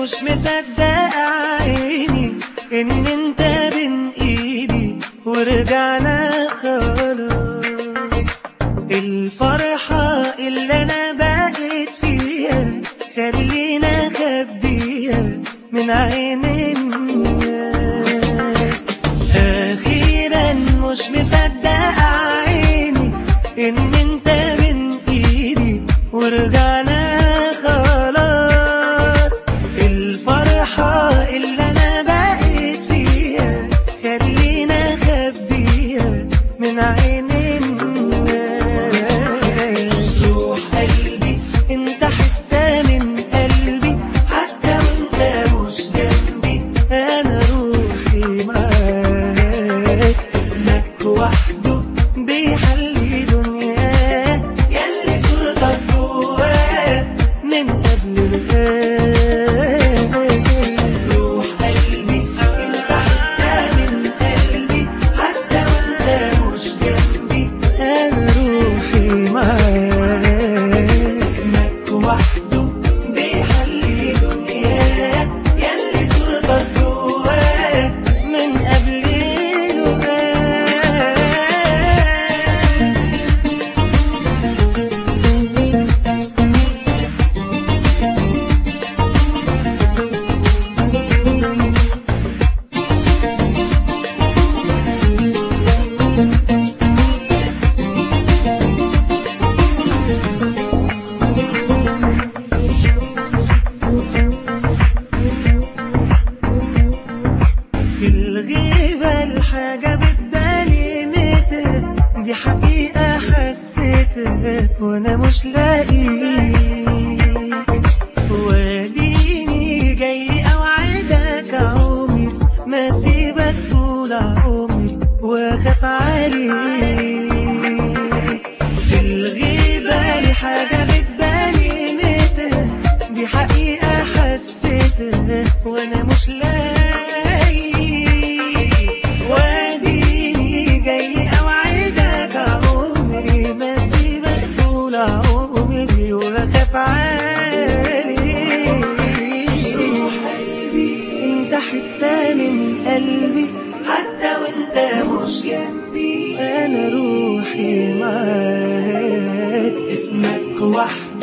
مش مصدق عيني ان انت بين ايدي ورجعنا خلاص الفرحة اللي انا بقيت فيها خلينا خبيها من عين الناس اخيرا مش مصدق عيني ان انت بين ايدي ورجعنا خلاص الفرحة اللي انا بقيت فيها خلينا خبيها من عين الناس روح قلبي انت حتة من قلبي حتى وانت مش جنبي انا روحي معاك اسمك وحده بيحلي دنياه ياللي صورتك جواه من قبل الآن روح قلبي انت حتة من قلبي حتى وانت مش جنبي انا روحي معاك اسمك وحده بيحلي دنياه ياللي صورتك جواه من قبل الوقت في الغيبة الحاجة بتبالي متى دي حقيقة حسيتها وانا مش لاقيك واديني جاي اوعدك عمري ما سيبك طول عمري واخاف عليك في الغيبة الحاجة بتبالي متى دي حقيقة حسيتها وانا مش لاقي واديني جاي اوعدك عمري ما سيبك طول عمري واخاف عليك انت حتة من قلبي حتى وانت مش جنبي انا روحي معاك اسمك وحدك